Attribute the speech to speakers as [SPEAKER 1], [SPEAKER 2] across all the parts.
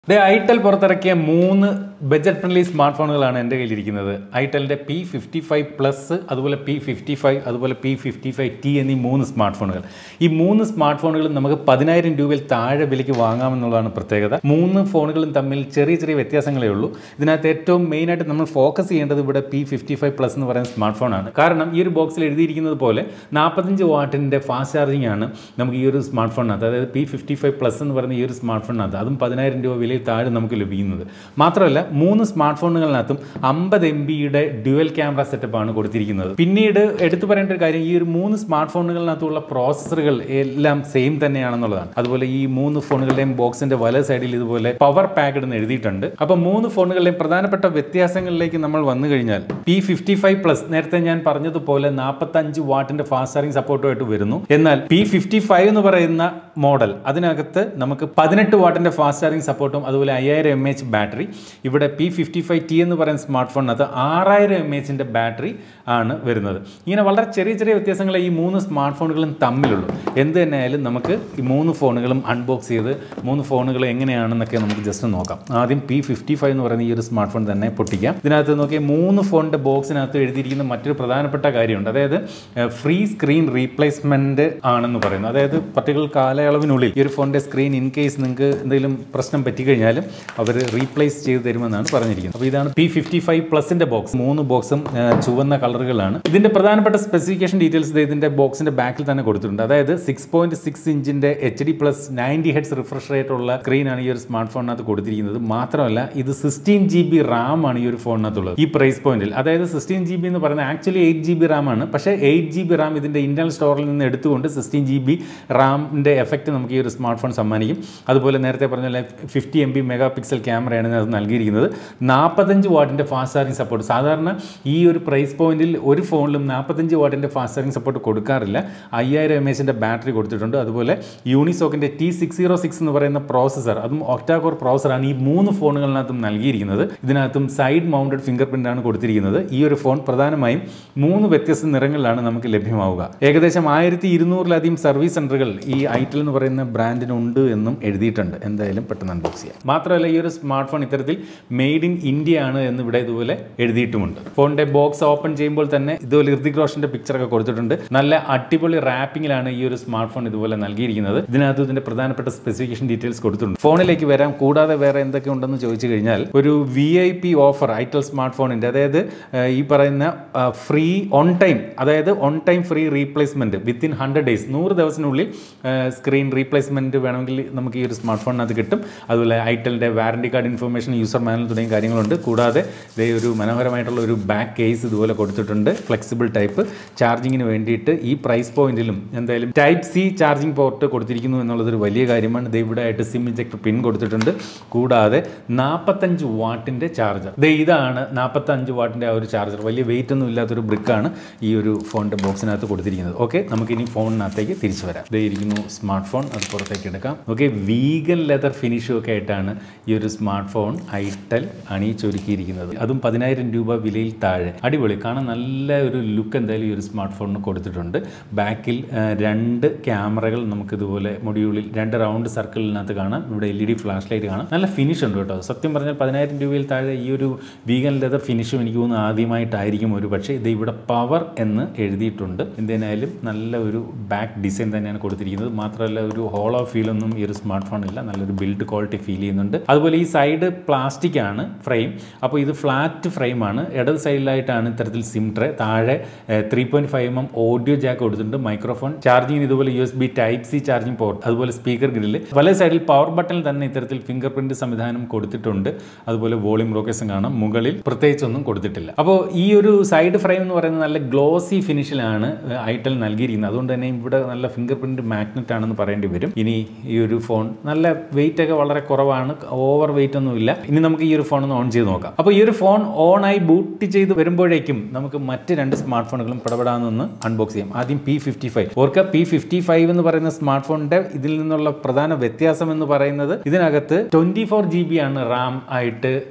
[SPEAKER 1] ദേ itel പുറത്തിറക്കിയ മൂന്ന് budget friendly smart ഫോണുകളാണ് എൻ്റെ കയ്യിലിരിക്കുന്നത് ഐടെലിൻ്റെ പി ഫിഫ്റ്റി ഫൈവ് പ്ലസ് അതുപോലെ പി ഫിഫ്റ്റി ഫൈവ് അതുപോലെ പി ഫിഫ്റ്റി ഫൈവ് ടി എന്നീ മൂന്ന് സ്മാർട്ട് ഫോണുകൾ ഈ മൂന്ന് സ്മാർട്ട് ഫോണുകളും നമുക്ക് പതിനായിരം രൂപയിൽ താഴെ വിലയ്ക്ക് വാങ്ങാമെന്നുള്ളതാണ് പ്രത്യേകത മൂന്ന് ഫോണുകളും തമ്മിൽ ചെറിയ ചെറിയ വ്യത്യാസങ്ങളേ ഉള്ളൂ ഇതിനകത്ത് ഏറ്റവും മെയിനായിട്ട് നമ്മൾ ഫോക്കസ് ചെയ്യേണ്ടത് ഇവിടെ പി ഫിഫ്റ്റി ഫൈവ് പ്ലസ് എന്ന് പറയുന്ന സ്മാർട്ട് ഫോണാണ് കാരണം ഈ ഒരു ബോക്സിൽ എഴുതിയിരിക്കുന്നത് പോലെ നാൽപ്പത്തഞ്ച് വാട്ടിൻ്റെ ഫാസ്റ്റ് ചാർജിങ് ആണ് നമുക്ക് ഈ ഒരു സ്മാർട്ട് ഫോണിനകത്ത് അതായത് പി ഫിഫ്റ്റി ഫൈവ് പ്ലസ് എന്ന് പറയുന്ന ഈ ഒരു സ്മാർട്ട് ഫോണിനകത്ത് അതും പതിനായിരം രൂപ വിലയിൽ താഴെ നമുക്ക് ലഭിക്കുന്നത് മാത്രമല്ല മൂന്ന് സ്മാർട്ട് ഫോണുകളിനകത്തും അമ്പത് എം ബിയുടെ ഡ്യുവൽ ക്യാമറ സെറ്റപ്പാണ് കൊടുത്തിരിക്കുന്നത് പിന്നീട് എടുത്തു പറയേണ്ട ഒരു കാര്യം ഈ ഒരു മൂന്ന് സ്മാർട്ട് ഫോണുകളിനകത്തുള്ള പ്രോസസ്സറുകൾ എല്ലാം സെയിം തന്നെയാണെന്നുള്ളതാണ് അതുപോലെ ഈ മൂന്ന് ഫോണുകളുടെയും ബോക്സിന്റെ വല സൈഡിൽ ഇതുപോലെ പവർ പാക്ഡ് എന്ന് എഴുതിയിട്ടുണ്ട് അപ്പോൾ മൂന്ന് ഫോണുകളുടെയും പ്രധാനപ്പെട്ട വ്യത്യാസങ്ങളിലേക്ക് നമ്മൾ വന്നു കഴിഞ്ഞാൽ പി ഫിഫ്റ്റി ഫൈവ് പ്ലസ് നേരത്തെ ഞാൻ പറഞ്ഞതുപോലെ നാൽപ്പത്തഞ്ച് വാട്ടിന്റെ ഫാസ്റ്റ് ചാർജിങ് സപ്പോർട്ടുമായിട്ട് വരുന്നു എന്നാൽ പി ഫിഫ്റ്റി ഫൈവ് എന്ന് പറയുന്ന മോഡൽ അതിനകത്ത് നമുക്ക് പതിനെട്ട് വാട്ടിന്റെ ഫാസ്റ്റ് ചാർജിങ് സപ്പോർട്ടും അതുപോലെ അയ്യായിരം എം എച്ച് ബാറ്ററി ഇവിടെ പി ഫിഫ്റ്റി ഫൈവ് ടി എന്ന് പറയുന്ന സ്മാർട്ട് ഫോണിനകത്ത് ആറായിരം എം എച്ചിൻ്റെ ബാറ്ററി ആണ് വരുന്നത് ഇങ്ങനെ വളരെ ചെറിയ ചെറിയ വ്യത്യാസങ്ങൾ ഈ മൂന്ന് സ്മാർട്ട് ഫോണുകളും തമ്മിലുള്ളൂ എന്ത് തന്നെ ആയാലും നമുക്ക് ഈ മൂന്ന് ഫോണുകളും അൺബോക്സ് ചെയ്ത് മൂന്ന് ഫോണുകൾ എങ്ങനെയാണെന്നൊക്കെ നമുക്ക് ജസ്റ്റ് നോക്കാം ആദ്യം പി ഫിഫ്റ്റി ഫൈവ് എന്ന് പറയുന്ന ഈ ഒരു സ്മാർട്ട് ഫോൺ തന്നെ പൊട്ടിക്കാം ഇതിനകത്ത് നോക്കിയാൽ മൂന്ന് ഫോണിൻ്റെ ബോക്സിനകത്ത് എഴുതിയിരിക്കുന്ന മറ്റൊരു പ്രധാനപ്പെട്ട കാര്യമുണ്ട് അതായത് ഫ്രീ സ്ക്രീൻ റീപ്ലേസ്മെൻറ്റ് ആണെന്ന് പറയുന്നു അതായത് പർട്ടിക്കുലർ കാലയളവിനുള്ളിൽ ഈ ഒരു ഫോണിൻ്റെ സ്ക്രീൻ ഇൻ കേസ് നിങ്ങൾക്ക് എന്തെങ്കിലും പ്രശ്നം പറ്റിക്കഴിഞ്ഞാലും അവർ റീപ്ലേസ് ചെയ്ത് തരുമെന്നാണ് പറഞ്ഞിരിക്കുന്നത് അപ്പോൾ ഇതാണ് പി ഫിഫ്റ്റി ഫൈവ് പ്ലസിൻ്റെ ബോക്സ് മൂന്ന് ബോക്സും ചുവന്ന കളറുകളാണ് ഇതിൻ്റെ പ്രധാനപ്പെട്ട സ്പെസിഫിക്കേഷൻ ഡീറ്റെയിൽസ് ഇതിൻ്റെ ബോക്സിൻ്റെ ബാക്കിൽ തന്നെ കൊടുത്തിട്ടുണ്ട് അതായത് സിക്സ് പോയിന്റ് സിക്സ് ഇഞ്ചിൻ്റെ H D plus ninety hertz refresh rate ഉള്ള സ്ക്രീനാണ് ഈ ഒരു സ്മാർട്ട് ഫോണിനകത്ത് കൊടുത്തിരിക്കുന്നത് മാത്രമല്ല ഇത് സിക്സ്റ്റീൻ ജി ബി റാം ആണ് ഈ ഒരു ഫോണിനകത്തുള്ളത് ഈ പ്രൈസ് പോയിന്റിൽ അതായത് സിക്സ്റ്റീൻ ജി ബി എന്ന് പറയുന്നത് actually eight G B RAM ആണ് പക്ഷേ എയ്റ്റ് ജി ബി റാം ഇതിൻ്റെ ഇന്റർണൽ സ്റ്റോറിൽ നിന്ന് എടുത്തുകൊണ്ട് സിക്സ്റ്റീൻ ജി ബി റാമിൻ്റെ എഫക്റ്റ് നമുക്ക് ഈ ഒരു സ്മാർട്ട് ഫോൺ സമ്മാനിക്കും അതുപോലെ നേരത്തെ പറഞ്ഞ fifty M B mega pixel ക്യാമറയാണ് ഇതിനകത്ത് നൽകിയിരിക്കുന്നത് നാൽപ്പത്തഞ്ച് വാട്ടിൻ്റെ ഫാസ്റ്റ് ചാർജിങ് സപ്പോർട്ട് സാധാരണ ഈ ഒരു പ്രൈസ് പോയിന്റിൽ ഒരു ഫോണിലും നാൽപ്പത്തഞ്ച് വാട്ടിൻ്റെ ഫാസ്റ്റ് ചാർജിങ് സപ്പോർട്ട് കൊടുക്കാറില്ല അയ്യായിരം എം എച്ചിൻ്റെ ബാറ്ററി കൊടുത്തിട്ടുണ്ട് അതുപോലെ യൂണിസോക്കിൻ്റെ ടി സിക്സ് സീറോ സിക്സ് എന്ന് പറയുന്ന പ്രോസസ്സർ അതും ഒക്ടാകോർ പ്രോസറാണ് ഈ മൂന്ന് ഫോണുകളിനകത്തും നൽകിയിരിക്കുന്നത് ഇതിനകത്തും സൈഡ് മൗണ്ടഡ് ഫിംഗർ പ്രിൻ്റ് ആണ് കൊടുത്തിരിക്കുന്നത് ഈ ഒരു ഫോൺ പ്രധാനമായും മൂന്ന് വ്യത്യസ്ത നിറങ്ങളിലാണ് നമുക്ക് ലഭ്യമാവുക ഏകദേശം ആയിരത്തി ഇരുന്നൂറിലധികം സർവീസ് സെൻറ്ററുകൾ ഈ ഐറ്റൽ എന്ന് പറയുന്ന ബ്രാൻഡിനുണ്ട് എന്നും എഴുതിയിട്ടുണ്ട് എന്തായാലും പെട്ടെന്ന് അൺബോക്സ് ചെയ്യാം മാത്രമല്ല ഈ ഒരു സ്മാർട്ട് ഫോൺ ഇത്തരത്തിൽ മെയ്ഡ് ഇൻ ഇന്ത്യ ആണ് എന്ന് ഇവിടെ ഇതുപോലെ എഴുതിയിട്ടുമുണ്ട് ഫോണിന്റെ ബോക്സ് ഓപ്പൺ ചെയ്യുമ്പോൾ തന്നെ ഇതുപോലെ ഋതിക് റോഷന്റെ പിക്ചർ ഒക്കെ കൊടുത്തിട്ടുണ്ട് നല്ല അടിപൊളി റാപ്പിംഗിലാണ് ഈ ഒരു സ്മാർട്ട് ഫോൺ ഇതുപോലെ നൽകിയിരിക്കുന്നത് ഇതിനകത്ത് ഇതിന്റെ പ്രധാനപ്പെട്ട സ്പെസിഫിക്കേഷൻ ഡീറ്റെയിൽസ് കൊടുത്തിട്ടുണ്ട് ഫോണിലേക്ക് വരാം കൂടാതെ വേറെ എന്തൊക്കെ ഉണ്ടെന്ന് ചോദിച്ചു കഴിഞ്ഞാൽ ഒരു V I P offer itel smart ഫോണിന്റെ അതായത് ഈ പറയുന്ന ഫ്രീ ഓൺ ടൈം അതായത് on time free replacement within hundred days നൂറ് ദിവസത്തിനുള്ളിൽ സ്ക്രീൻ റീപ്ലേസ്മെന്റ് വേണമെങ്കിൽ നമുക്ക് ഈ ഒരു സ്മാർട്ട് ഫോണിനകത്ത് കിട്ടും അതുപോലെ ഐറ്റലിൻ്റെ warranty card information user manual തുടങ്ങിയ കാര്യങ്ങളുണ്ട് കൂടാതെ ഇതേ ഒരു മനോഹരമായിട്ടുള്ള ഒരു ബാക്ക് കേസ് ഇതുപോലെ കൊടുത്തിട്ടുണ്ട് ഫ്ലെക്സിബിൾ ടൈപ്പ് ചാർജിങ്ങിന് വേണ്ടിയിട്ട് ഈ പ്രൈസ് പോയിന്റിലും എന്തായാലും ടൈപ്പ് സി ചാർജിങ് പോർട്ട് കൊടുത്തിരിക്കുന്നു എന്നുള്ളതൊരു വലിയ കാര്യമാണ് ഇത് ഇവിടെ ആയിട്ട് സിം ഇഞ്ചക്ടർ പിൻ കൊടുത്തിട്ടുണ്ട് കൂടാതെ നാൽപ്പത്തഞ്ച് വാട്ടിൻ്റെ ചാർജർ ദേ ഇതാണ് നാൽപ്പത്തഞ്ച് വാട്ടിൻ്റെ ആ ഒരു ചാർജർ വലിയ വെയിറ്റ് ഒന്നും ഇല്ലാത്തൊരു ബ്രിക്കാണ് ഈ ഒരു ഫോണിൻ്റെ ബോക്സിനകത്ത് കൊടുത്തിരിക്കുന്നത് ഓക്കെ നമുക്കിനി ഫോണിനകത്തേക്ക് തിരിച്ചു വരാം ദേ ഇരിക്കുന്നു സ്മാർട്ട് ഫോൺ അത് പുറത്തേക്ക് എടുക്കാം ഓക്കെ വീഗൻ ലെതർ ഫിനിഷും ഒക്കെ ആയിട്ടാണ് ഈ ഒരു സ്മാർട്ട് ഫോൺ ഐറ്റൽ അണിയിച്ചൊരുക്കിയിരിക്കുന്നത് അതും പതിനായിരം രൂപ വിലയിൽ താഴെ അടിപൊളി കാണാൻ നല്ല ഒരു ലുക്ക് എന്തായാലും ഈ ഒരു സ്മാർട്ട് ഫോണിന് കൊടുത്തിട്ടുണ്ട് ബാക്കിൽ രണ്ട് ക്യാമറകൾ നമുക്കിതുപോലെ മൊഡ്യൂളിൽ രണ്ട് റൗണ്ട് സർക്കിളിനകത്ത് കാണാം ഇവിടെ L E D flash light കാണാം നല്ല ഫിനിഷ് ഉണ്ട് കേട്ടോ സത്യം പറഞ്ഞാൽ പതിനായിരം രൂപയിൽ താഴെ ഈ ഒരു വീഗൻ ലെതർ ഫിനിഷും എനിക്ക് തോന്നുന്നു ആദ്യമായിട്ടായിരിക്കും ഒരു പക്ഷേ ഇത് ഇവിടെ പവർ എന്ന് എഴുതിയിട്ടുണ്ട് എന്തിനായാലും നല്ല ഒരു ബാക്ക് ഡിസൈൻ തന്നെയാണ് കൊടുത്തിരിക്കുന്നത് മാത്രമല്ല ഒരു ഹോളോ ഫീലൊന്നും ഈ ഒരു സ്മാർട്ട് ഫോണില്ല നല്ലൊരു ബിൽഡ് ക്വാളിറ്റി ഫീൽ ചെയ്യുന്നുണ്ട് അതുപോലെ ഈ സൈഡ് പ്ലാസ്റ്റിക് ആണ് ഫ്രെയിം അപ്പോൾ ഇത് ഫ്ലാറ്റ് ഫ്രെയിമാണ് ഇടത് സൈഡിലായിട്ടാണ് ഇത്തരത്തിൽ സിം ട്രേ താഴെ three point five M audio jack കൊടുത്തിട്ടുണ്ട് മൈക്രോഫോൺ ചാർജിങ്ങിന് ഇതുപോലെ U S B type C charging port അതുപോലെ സ്പീക്കർ ഗ്രില്ല് വല സൈഡിൽ പവർ ബട്ടണിൽ തന്നെ ഇത്തരത്തിൽ ഫിംഗർ പ്രിന്റ് സംവിധാനം കൊടുത്തിട്ടുണ്ട് അതുപോലെ വോളിയം റോക്കേഴ്സും കാണാം മുകളിൽ പ്രത്യേകിച്ചൊന്നും കൊടുത്തിട്ടില്ല അപ്പോൾ ഈ ഒരു സൈഡ് ഫ്രെയിം എന്ന് പറയുന്നത് നല്ല ഗ്ലോസി ഫിനിഷിലാണ് ഐറ്റൽ നൽകിയിരിക്കുന്നത് അതുകൊണ്ട് തന്നെ ഇവിടെ നല്ല ഫിംഗർ പ്രിന്റ് മാഗ്നറ്റ് ആണെന്ന് പറയേണ്ടി വരും ഇനി ഈ ഒരു ഫോൺ നല്ല വെയിറ്റ് ഒക്കെ വളരെ കുറവാണ് ഓവർ വെയിറ്റ് ഒന്നും ഇല്ല ഇനി നമുക്ക് ഈ ഒരു ഫോൺ ഒന്ന് ഓൺ ചെയ്ത് നോക്കാം അപ്പോൾ ഈ ഒരു ഫോൺ ഓൺ ആയി ബൂട്ട് ചെയ്ത് വരുമ്പോഴേക്കും നമുക്ക് മറ്റ് രണ്ട് സ്മാർട്ട് ഫോണുകളും പിടപെടാമെന്ന് അൺബോക്സ് ചെയ്യാം ആദ്യം പി ഫിഫ്റ്റി ഫൈവ് ഓർക്കുക പി ഫിഫ്റ്റി ഫൈവ് എന്ന് പറയുന്ന സ്മാർട്ട് ഫോണിന്റെ ഇതിൽ നിന്നുള്ള പ്രധാന വ്യത്യാസം എന്ന് പറയുന്നത് ഇതിനകത്ത് ട്വന്റി ഫോർ ജി ബി ആണ് റാം ആയിട്ട്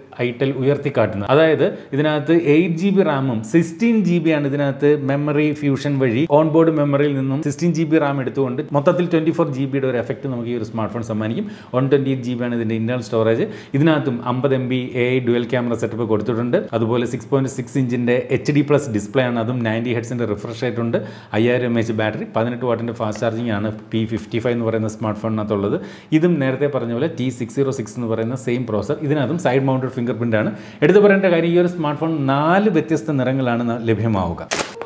[SPEAKER 1] ഐറ്റൽ ഉയർത്തിക്കാട്ടുന്നത് അതായത് ഇതിനകത്ത് എയ്റ്റ് ജി ബി റാമും സിക്സ്റ്റീൻ ജി ബി ആണ് ഇതിനകത്ത് മെമ്മറി ഫ്യൂഷൻ വഴി ഓൺ ബോർഡ് മെമ്മറിയിൽ നിന്നും സിക്സ്റ്റീൻ ജി ബി റാം എടുത്തുകൊണ്ട് മൊത്തത്തിൽ ട്വൻറ്റി ഫോർ ജി ബിയുടെ ഒരു എഫക്റ്റ് നമുക്ക് ഈ ഒരു സ്മാർട്ട് ഫോൺ സമ്മാനിക്കും one twenty eight G B ആണ് ഇതിൻ്റെ ഇന്റർണൽ സ്റ്റോറേജ് ഇതിനകത്തും അമ്പത് M B a dual camera setup കൊടുത്തിട്ടുണ്ട് അതുപോലെ സിക്സ് പോയിന്റ് സിക്സ് ഇഞ്ചിൻ്റെ എച്ച് ഡി പ്ലസ് ഡിസ്പ്ലേ ആണ് അതും നയൻറ്റി ഹെഡ്സിൻ്റെ റിഫ്രഷ് റേറ്റ് ഉണ്ട് അയ്യായിരം എം എച്ച് ബാറ്ററി പതിനെട്ട് വാട്ടിൻ്റെ ഫാസ്റ്റ് ചാർജിങ് ആണ് പി ഫിഫ്റ്റി ഫൈവ് എന്ന് പറയുന്ന സ്മാർട്ട് ഫോണിനകത്തുള്ളത് ഇതും നേരത്തെ പറഞ്ഞ പോലെ ടി സിക്സ് സീറോ സിക്സ് എന്ന് പറയുന്ന സെയിം പ്രോസർ ഇതിനകത്തും സൈഡ് മൗണ്ടഡ് ഫിംഗർ പ്രിൻ്റ് ആണ് എടുത്തു പറയേണ്ട കാര്യം ഈ ഒരു സ്മാർട്ട് ഫോൺ നാല് വ്യത്യസ്ത നിറങ്ങളാണ് ന- ലഭ്യമാവുക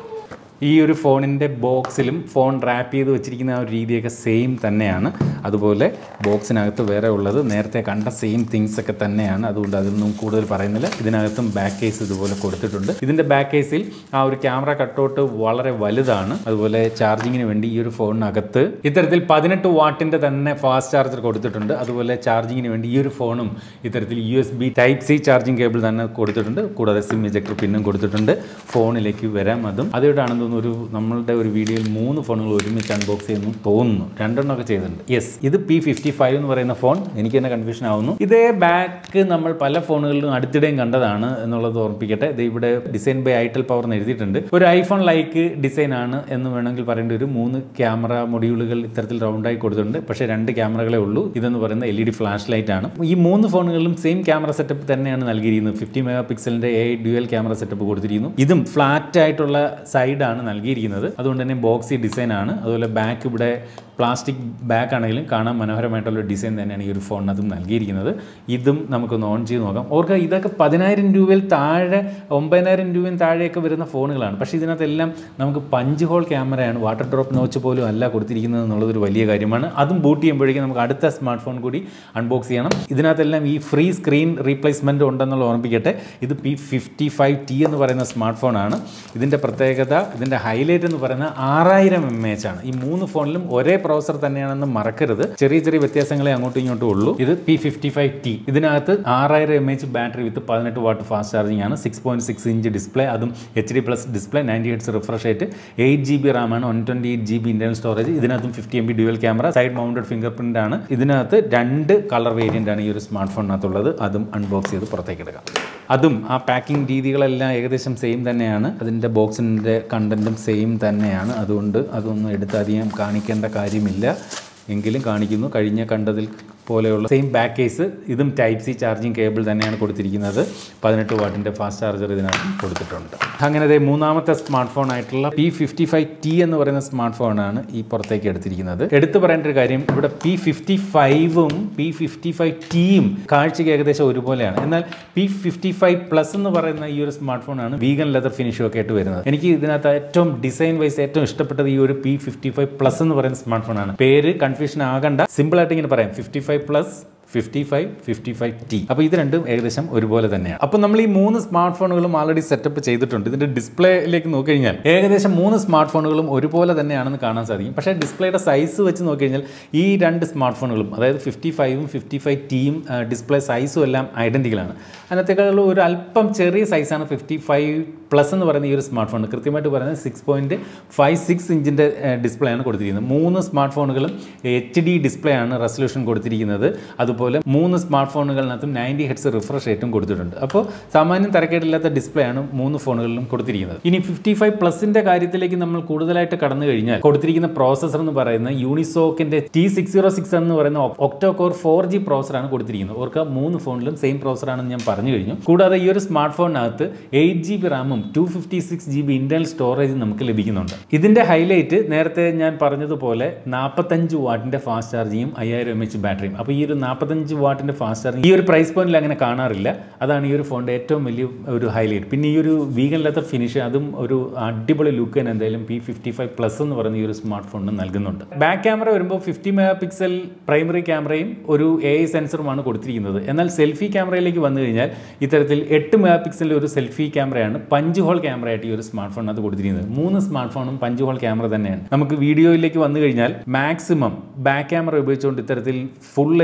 [SPEAKER 1] ഈ ഒരു ഫോണിൻ്റെ ബോക്സിലും ഫോൺ റാപ്പ് ചെയ്ത് വെച്ചിരിക്കുന്ന ആ ഒരു രീതിയൊക്കെ സെയിം തന്നെയാണ് അതുപോലെ ബോക്സിനകത്ത് വേറെ ഉള്ളത് നേരത്തെ കണ്ട സെയിം തിങ്സ് ഒക്കെ തന്നെയാണ് അതുകൊണ്ട് അതൊന്നും കൂടുതൽ പറയുന്നില്ല ഇതിനകത്തും ബാക്ക് കേസ് ഇതുപോലെ കൊടുത്തിട്ടുണ്ട് ഇതിൻ്റെ ബാക്ക് കേസിൽ ആ ഒരു ക്യാമറ കട്ടൗട്ട് വളരെ വലുതാണ് അതുപോലെ ചാർജിങ്ങിന് വേണ്ടി ഈ ഒരു ഫോണിനകത്ത് ഇത്തരത്തിൽ പതിനെട്ട് വാട്ടിൻ്റെ തന്നെ ഫാസ്റ്റ് ചാർജർ കൊടുത്തിട്ടുണ്ട് അതുപോലെ ചാർജിങ്ങിന് വേണ്ടി ഈ ഒരു ഫോണും ഇത്തരത്തിൽ U S B type C charging cable തന്നെ കൊടുത്തിട്ടുണ്ട് കൂടാതെ സിം ഇജക്ടർ പിന്നും കൊടുത്തിട്ടുണ്ട് ഫോണിലേക്ക് വരാം അതും അതോടാണെന്ന് തോന്നുന്നു ഒരു നമ്മളുടെ ഒരു വീഡിയോയിൽ മൂന്ന് ഫോണുകൾ ഒരുമിച്ച് അൺബോക്സ് ചെയ്യുന്നു തോന്നുന്നു രണ്ടെണ്ണമൊക്കെ ചെയ്തിട്ടുണ്ട് യെസ് ഇത് പി ഫിഫ്റ്റി ഫൈവ് എന്ന് പറയുന്ന ഫോൺ എനിക്ക് തന്നെ കൺഫ്യൂഷൻ ആവുന്നു ഇതേ ബാക്ക് നമ്മൾ പല ഫോണുകളിലും അടുത്തിടെയും കണ്ടതാണ് എന്നുള്ളത് ഓർമ്മിപ്പിക്കട്ടെ ഇത് ഇവിടെ ഡിസൈൻ ബൈ ഐറ്റൽ പവർ എന്ന് എഴുതിയിട്ടുണ്ട് ഒരു ഐഫോൺ ലൈക്ക് ഡിസൈൻ ആണ് എന്ന് വേണമെങ്കിൽ പറയേണ്ട ഒരു മൂന്ന് ക്യാമറ മൊഡ്യൂളുകൾ ഇത്തരത്തിൽ റൗണ്ടായി കൊടുത്തിട്ടുണ്ട് പക്ഷേ രണ്ട് ക്യാമറകളെ ഉള്ളൂ ഇതെന്ന് പറയുന്ന L E D flash light ആണ് ഈ മൂന്ന് ഫോണുകളിലും സെയിം ക്യാമറ സെറ്റപ്പ് തന്നെയാണ് നൽകിയിരിക്കുന്നത് ഫിഫ്റ്റി മെഗാ പിക്സലിന്റെ എ ഡ്യുവൽ ക്യാമറ സെറ്റപ്പ് കൊടുത്തിരിക്കുന്നു ഇതും ഫ്ലാറ്റ് ആയിട്ടുള്ള സൈഡാണ് നൽകിയിരിക്കുന്നത് അതുകൊണ്ട് തന്നെ ബോക്സി ഡിസൈൻ ആണ് അതുപോലെ ബാക്ക് ഇവിടെ പ്ലാസ്റ്റിക് ബാക്ക് ആണെങ്കിലും കാണാൻ മനോഹരമായിട്ടുള്ള ഡിസൈൻ തന്നെയാണ് ഈ ഒരു ഫോണിനകത്തും നൽകിയിരിക്കുന്നത് ഇതും നമുക്കൊന്ന് ഓൺ ചെയ്ത് നോക്കാം ഓർക്കുക ഇതൊക്കെ പതിനായിരം രൂപയിൽ താഴെ ഒമ്പതിനായിരം രൂപയും താഴെയൊക്കെ വരുന്ന ഫോണുകളാണ് പക്ഷേ ഇതിനകത്തെല്ലാം നമുക്ക് പഞ്ച് ഹോൾ ക്യാമറയാണ് വാട്ടർ ഡ്രോപ്പ് നോച്ച് പോലും അല്ല കൊടുത്തിരിക്കുന്നത് എന്നുള്ളതൊരു വലിയ കാര്യമാണ് അതും ബൂട്ട് ചെയ്യുമ്പോഴേക്കും നമുക്ക് അടുത്ത സ്മാർട്ട് ഫോൺ കൂടി അൺബോക്സ് ചെയ്യണം ഇതിനകത്തെല്ലാം ഈ ഫ്രീ സ്ക്രീൻ റീപ്ലേസ്മെൻറ്റ് ഉണ്ടെന്നുള്ള ഓർമ്മിപ്പിക്കട്ടെ ഇത് പി ഫിഫ്റ്റി ഫൈവ് ടി എന്ന് പറയുന്ന സ്മാർട്ട് ഫോണാണ് ഇതിൻ്റെ പ്രത്യേകത ഇതിൻ്റെ ഹൈലൈറ്റ് എന്ന് പറയുന്നത് ആറായിരം എം എച്ച് ആണ് ഈ മൂന്ന് ഫോണിലും ഒരേ പ്രോസർ തന്നെയാണെന്ന് മറക്കരുത് ചെറിയ ചെറിയ വ്യത്യാസങ്ങളെ അങ്ങോട്ടും ഇങ്ങോട്ടും ഉള്ളൂ ഇത് പി ഫിഫ്റ്റി ഫൈവ് ടി ഇതിനകത്ത് ആറായിരം എം എച്ച് ബാറ്ററി വിത്ത് പതിനെട്ട് വാട്ട് ഫാസ്റ്റ് ചാർജിങ് ആണ് six point six inch display അതും H D plus display ninety hertz refresh rate eight G B RAM ആണ് one twenty eight G B internal storage ഇതിനകത്തും fifty M B dual camera side mounted finger print ആണ് ഇതിനകത്ത് രണ്ട് colour variant ആണ് ഈ ഒരു smart ഫോണിനകത്തുള്ളത് അതും unbox ചെയ്ത് പുറത്തേക്ക് എടുക്കാം അതും ആ പാക്കിംഗ് രീതികളെല്ലാം ഏകദേശം സെയിം തന്നെയാണ് അതിൻ്റെ ബോക്സിൻ്റെ കണ്ടൻറ്റും സെയിം തന്നെയാണ് അതുകൊണ്ട് അതൊന്നും എടുത്ത് അധികം കാണിക്കേണ്ട കാര്യമില്ല എങ്കിലും കാണിക്കുന്നു കഴിഞ്ഞ കണ്ടതിൽ പോലെയുള്ള സെയിം ബാക്ക് കേസ് ഇതും ടൈപ്പ് സി ചാർജിങ് കേബിൾ തന്നെയാണ് കൊടുത്തിരിക്കുന്നത് പതിനെട്ട് വാട്ടിൻ്റെ ഫാസ്റ്റ് ചാർജർ ഇതിനകത്ത് കൊടുത്തിട്ടുണ്ട് അങ്ങനെ ദേ മൂന്നാമത്തെ സ്മാർട്ട് ഫോൺ ആയിട്ടുള്ള പി ഫിഫ്റ്റി ഫൈവ് ടി എന്ന് പറയുന്ന സ്മാർട്ട് ഫോണാണ് ഈ പുറത്തേക്ക് എടുത്തിരിക്കുന്നത് എടുത്തു പറയേണ്ട ഒരു കാര്യം ഇവിടെ പി ഫിഫ്റ്റി ഫൈവും പി ഫിഫ്റ്റി ഫൈവ് ടിയും കാഴ്ചയ്ക്ക് ഏകദേശം ഒരുപോലെയാണ് എന്നാൽ പി ഫിഫ്റ്റി ഫൈവ് പ്ലസ് എന്ന് പറയുന്ന ഈ ഒരു സ്മാർട്ട് ഫോണാണ് വീഗൻ ലെതർ ഫിനിഷും ഒക്കെ ആയിട്ട് വരുന്നത് എനിക്ക് ഇതിനകത്ത് ഏറ്റവും ഡിസൈൻ വൈസ് ഏറ്റവും ഇഷ്ടപ്പെട്ടത് ഈ ഒരു പി ഫിഫ്റ്റി ഫൈവ് പ്ലസ് എന്ന് പറയുന്ന സ്മാർട്ട് ഫോണാണ് പേര് കൺഫ്യൂഷൻ ആകണ്ട സിമ്പിൾ ആയിട്ട് ഇങ്ങനെ പറയാം fifty five plus fifty five fifty five T അപ്പോൾ ഇത് രണ്ടും ഏകദേശം ഒരുപോലെ തന്നെയാണ് അപ്പോൾ നമ്മൾ ഈ മൂന്ന് സ്മാർട്ട് ഫോണുകളും ആൾറെഡി സെറ്റപ്പ് ചെയ്തിട്ടുണ്ട് ഇതിൻ്റെ ഡിസ്പ്ലേയിലേക്ക് നോക്കിക്കഴിഞ്ഞാൽ ഏകദേശം മൂന്ന് സ്മാർട്ട് ഫോണുകളും ഒരുപോലെ തന്നെയാണെന്ന് കാണാൻ സാധിക്കും പക്ഷേ ഡിസ്പ്ലേയുടെ സൈസ് വെച്ച് നോക്കിക്കഴിഞ്ഞാൽ ഈ രണ്ട് സ്മാർട്ട് ഫോണുകളും അതായത് ഫിഫ്റ്റി ഫൈവും ഫിഫ്റ്റി ഫൈവ് ടിയും ഡിസ്പ്ലേ സൈസും എല്ലാം ഐഡൻറ്റിക്കലാണ് അതിനകത്തേക്കാളും ഒരു അല്പം ചെറിയ സൈസാണ് ഫിഫ്റ്റി ഫൈവ് പ്ലസ് എന്ന് പറയുന്ന ഈ ഒരു സ്മാർട്ട് ഫോൺ കൃത്യമായിട്ട് പറയുന്നത് സിക്സ് പോയിൻറ്റ് ഫൈവ് സിക്സ് ഇഞ്ചിൻ്റെ ഡിസ്പ്ലേ ആണ് കൊടുത്തിരിക്കുന്നത് മൂന്ന് സ്മാർട്ട് ഫോണുകളും എച്ച് ഡി ഡിസ്പ്ലേ ആണ് റെസൊല്യൂഷൻ കൊടുത്തിരിക്കുന്നത് അതുപോലെ മൂന്ന് സ്മാർട്ട് ഫോണുകളിനകത്തും നയൻറ്റി ഹെഡ്സ് റിഫ്രഷ് റേറ്റും കൊടുത്തിട്ടുണ്ട് അപ്പോൾ സാമാന്യം തരക്കേടില്ലാത്ത ഡിസ്പ്ലേ ആണ് മൂന്ന് ഫോണുകളിലും കൊടുത്തിരിക്കുന്നത് ഇനി ഫിഫ്റ്റി ഫൈവ് പ്ലസിൻ്റെ കാര്യത്തിലേക്ക് നമ്മൾ കൂടുതലായിട്ട് കടന്നു കഴിഞ്ഞാൽ കൊടുത്തിരിക്കുന്ന പ്രോസസ്സർ എന്ന് പറയുന്നത് യൂണിസോക്കിൻ്റെ ടി സിക്സ് സീറോ സിക്സ് എന്ന് പറയുന്ന ഒക്ടോ കോർ ഫോർ ജി പ്രോസറാണ് കൊടുത്തിരിക്കുന്നത് ഓർക്കുക മൂന്ന് ഫോണിലും സെയിം പ്രോസറാണെന്ന് ഞാൻ പറഞ്ഞു കഴിഞ്ഞു കൂടാതെ ഈ ഒരു സ്മാർട്ട് ഫോണിനകത്ത് എയ്റ്റ് ജി ബി റാമും two fifty six G B internal സ്റ്റോറേജും നമുക്ക് ലഭിക്കുന്നുണ്ട് ഇതിന്റെ ഹൈലൈറ്റ് നേരത്തെ ഞാൻ പറഞ്ഞതുപോലെ നാൽപ്പത്തഞ്ച് വാട്ടിന്റെ ഫാസ്റ്റ് ചാർജിങ്ങും അയ്യായിരം എം എച്ച് ബാറ്ററിയും അപ്പോൾ ഈ ഒരു നാൽപ്പത്തഞ്ച് വാട്ടിന്റെ ഫാസ്റ്റ് ചാർജിങ് ഈ ഒരു പ്രൈസ് പോയിന്റിൽ അങ്ങനെ കാണാറില്ല അതാണ് ഈ ഒരു ഫോണിന്റെ ഏറ്റവും വലിയ ഒരു ഹൈലൈറ്റ് പിന്നെ ഈ ഒരു വീഗൻ ലെതർ ഫിനിഷ് അതും ഒരു അടിപൊളി ലുക്ക് തന്നെ എന്തായാലും പി ഫിഫ്റ്റി ഫൈവ് പ്ലസ് എന്ന് പറയുന്ന ഈ ഒരു സ്മാർട്ട് ഫോണിന് നൽകുന്നുണ്ട് ബാക്ക് ക്യാമറ വരുമ്പോൾ ഫിഫ്റ്റി മെഗാ പിക്സൽ പ്രൈമറി ക്യാമറയും ഒരു എ ഐ സെൻസറുമാണ് കൊടുത്തിരിക്കുന്നത് എന്നാൽ സെൽഫി ക്യാമറയിലേക്ക് വന്നു കഴിഞ്ഞാൽ ഇത്തരത്തിൽ എട്ട് മെഗാ പിക്സലിൽ ഒരു സെൽഫി ക്യാമറയാണ് പഞ്ച് ഹോൾ ക്യാമറ ആയിട്ട് ഈ ഒരു സ്മാർട്ട് ഫോണിനകത്ത് കൊടുത്തിരിക്കുന്നത് മൂന്ന് സ്മാർട്ട് ഫോണും പഞ്ച് ഹോൾ ക്യാമറ തന്നെയാണ് നമുക്ക് വീഡിയോയിലേക്ക് വന്നു കഴിഞ്ഞാൽ മാക്സിമം ബാക്ക് ക്യാമറ ഉപയോഗിച്ചുകൊണ്ട് ഇത്തരത്തിൽ full H D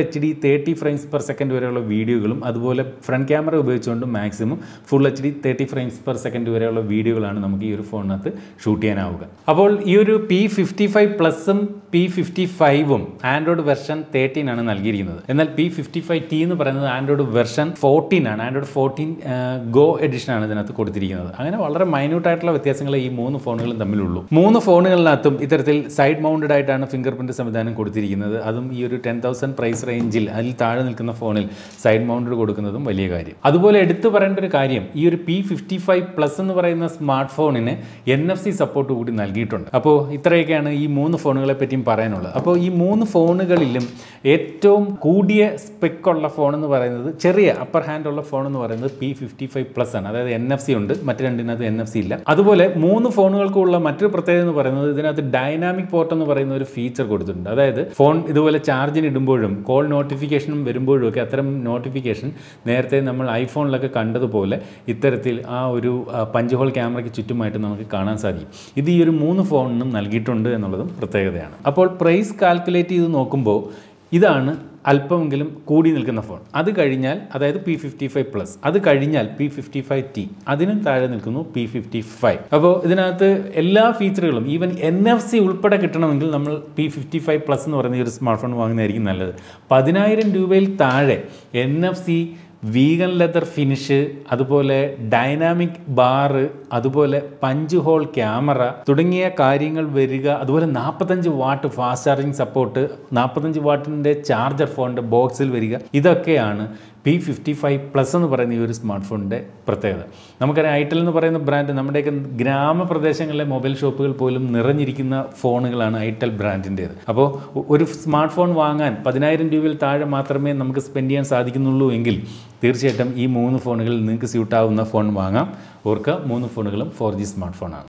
[SPEAKER 1] thirty frames per second വരെയുള്ള വീഡിയോകളും അതുപോലെ ഫ്രണ്ട് ക്യാമറ ഉപയോഗിച്ചുകൊണ്ട് maximum full H D thirty frames per second വരെയുള്ള വീഡിയോകളാണ് നമുക്ക് ഈ ഒരു ഫോണിനകത്ത് ഷൂട്ട് ചെയ്യാനാവുക അപ്പോൾ ഈ ഒരു പി ഫിഫ്റ്റി ഫൈവ് പ്ലസും പി ഫിഫ്റ്റി ഫൈവും ആൻഡ്രോയിഡ് വെർഷൻ തേർട്ടീൻ ആണ് നൽകിയിരിക്കുന്നത് എന്നാൽ പി ഫിഫ്റ്റി ഫൈവ് ടി എന്ന് പറയുന്നത് ആൻഡ്രോയിഡ് വെർഷൻ ഫോർട്ടീൻ ആണ് ആൻഡ്രോയിഡ് ഫോർട്ടീൻ ഗോ എഡിഷൻ ആണ് ഇതിനകത്ത് കൊടുത്തിരിക്കുന്നത് അങ്ങനെ വളരെ മൈന്യൂട്ട് ആയിട്ടുള്ള വ്യത്യാസങ്ങൾ ഈ മൂന്ന് ഫോണുകളും തമ്മിലുള്ളൂ മൂന്ന് ഫോണുകളിനകത്തും ഇത്തരത്തിൽ സൈഡ് മൗണ്ടഡ് ആയിട്ടാണ് ഫിംഗർ പ്രിന്റ് സംവിധാനം കൊടുത്തിരിക്കുന്നത് അതും ഈ ഒരു ടെൻ തൗസൻഡ് പ്രൈസ് റേഞ്ചിൽ അതിൽ താഴെ നിൽക്കുന്ന ഫോണിൽ സൈഡ് മൗണ്ടഡ് കൊടുക്കുന്നതും വലിയ കാര്യം അതുപോലെ എടുത്തു പറയേണ്ട ഒരു കാര്യം ഈ ഒരു പി ഫിഫ്റ്റി ഫൈവ് പ്ലസ് എന്ന് പറയുന്ന സ്മാർട്ട് ഫോണിന് എൻ എഫ് സി സപ്പോർട്ട് കൂടി നൽകിയിട്ടുണ്ട് അപ്പോൾ ഇത്രയൊക്കെയാണ് ഈ മൂന്ന് ഫോണുകളെ പറ്റിയും പറയാനുള്ളത് അപ്പോൾ ഈ മൂന്ന് ഫോണുകളിലും ഏറ്റവും കൂടിയ സ്പെക് ഉള്ള ഫോൺ എന്ന് പറയുന്നത് ചെറിയ അപ്പർ ഹാൻഡ് ഉള്ള ഫോൺ എന്ന് പറയുന്നത് പി ഫിഫ്റ്റി ഫൈവ് പ്ലസ് ആണ് അതായത് എൻ എഫ് സി ഉണ്ട് മറ്റു രണ്ടിനകത്ത് എൻ എഫ് സി ഇല്ല അതുപോലെ മൂന്ന് ഫോണുകൾക്കുള്ള മറ്റൊരു പ്രത്യേകത എന്ന് പറയുന്നത് ഇതിനകത്ത് ഡൈനാമിക് പോർട്ട് എന്ന് പറയുന്ന ഒരു ഫീച്ചർ കൊടുത്തിട്ടുണ്ട് അതായത് ഫോൺ ഇതുപോലെ ചാർജിന് ഇടുമ്പോഴും കോൾ നോട്ടിഫിക്കേഷനും വരുമ്പോഴും ഒക്കെ അത്തരം നോട്ടിഫിക്കേഷൻ നേരത്തെ നമ്മൾ ഐഫോണിലൊക്കെ കണ്ടതുപോലെ ഇത്തരത്തിൽ ആ ഒരു പഞ്ച് ഹോൾ ക്യാമറയ്ക്ക് ചുറ്റുമായിട്ട് നമുക്ക് കാണാൻ സാധിക്കും ഇത് ഈ ഒരു മൂന്ന് ഫോണിനും നൽകിയിട്ടുണ്ട് എന്നുള്ളതും പ്രത്യേകതയാണ് അപ്പോൾ പ്രൈസ് കാൽക്കുലേറ്റ് ചെയ്ത് നോക്കുമ്പോൾ ഇതാണ് അല്പമെങ്കിലും കൂടി നിൽക്കുന്ന ഫോൺ അത് കഴിഞ്ഞാൽ അതായത് പി ഫിഫ്റ്റി ഫൈവ് പ്ലസ് അത് കഴിഞ്ഞാൽ പി ഫിഫ്റ്റി ഫൈവ് ടി അതിനും താഴെ നിൽക്കുന്നു പി ഫിഫ്റ്റി ഫൈവ് അപ്പോൾ ഇതിനകത്ത് എല്ലാ ഫീച്ചറുകളും ഈവൻ എൻ എഫ് സി ഉൾപ്പെടെ കിട്ടണമെങ്കിൽ നമ്മൾ പി ഫിഫ്റ്റി ഫൈവ് പ്ലസ് എന്ന് പറയുന്ന ഈ ഒരു സ്മാർട്ട് ഫോൺ വാങ്ങുന്നതായിരിക്കും നല്ലത് പതിനായിരം രൂപയിൽ താഴെ N F C vegan leather finish അതുപോലെ ഡൈനാമിക് ബാറ് അതുപോലെ പഞ്ച് ഹോൾ ക്യാമറ തുടങ്ങിയ കാര്യങ്ങൾ വരിക അതുപോലെ നാൽപ്പത്തഞ്ച് വാട്ട് ഫാസ്റ്റ് ചാർജിങ് സപ്പോർട്ട് നാൽപ്പത്തഞ്ച് വാട്ടിൻ്റെ ചാർജർ ഫോണിൻ്റെ ബോക്സിൽ വരിക ഇതൊക്കെയാണ് പി ഫിഫ്റ്റി ഫൈവ് പ്ലസ് എന്ന് പറയുന്ന ഈ ഒരു സ്മാർട്ട് ഫോണിൻ്റെ പ്രത്യേകത നമുക്കറിയാം ഐറ്റൽ എന്ന് പറയുന്ന ബ്രാൻഡ് നമ്മുടെയൊക്കെ ഗ്രാമപ്രദേശങ്ങളിലെ മൊബൈൽ ഷോപ്പുകൾ പോലും നിറഞ്ഞിരിക്കുന്ന ഫോണുകളാണ് ഐറ്റൽ ബ്രാൻഡിൻ്റേത് അപ്പോൾ ഒരു സ്മാർട്ട് ഫോൺ വാങ്ങാൻ പതിനായിരം രൂപയിൽ താഴെ മാത്രമേ നമുക്ക് സ്പെൻഡ് ചെയ്യാൻ സാധിക്കുന്നുള്ളൂ എങ്കിൽ തീർച്ചയായിട്ടും ഈ മൂന്ന് ഫോണുകളിൽ നിങ്ങൾക്ക് സ്യൂട്ടാവുന്ന ഫോൺ വാങ്ങാം ഓർക്കുക മൂന്ന് ഫോണുകളും ഫോർ ജി സ്മാർട്ട് ഫോണാണ്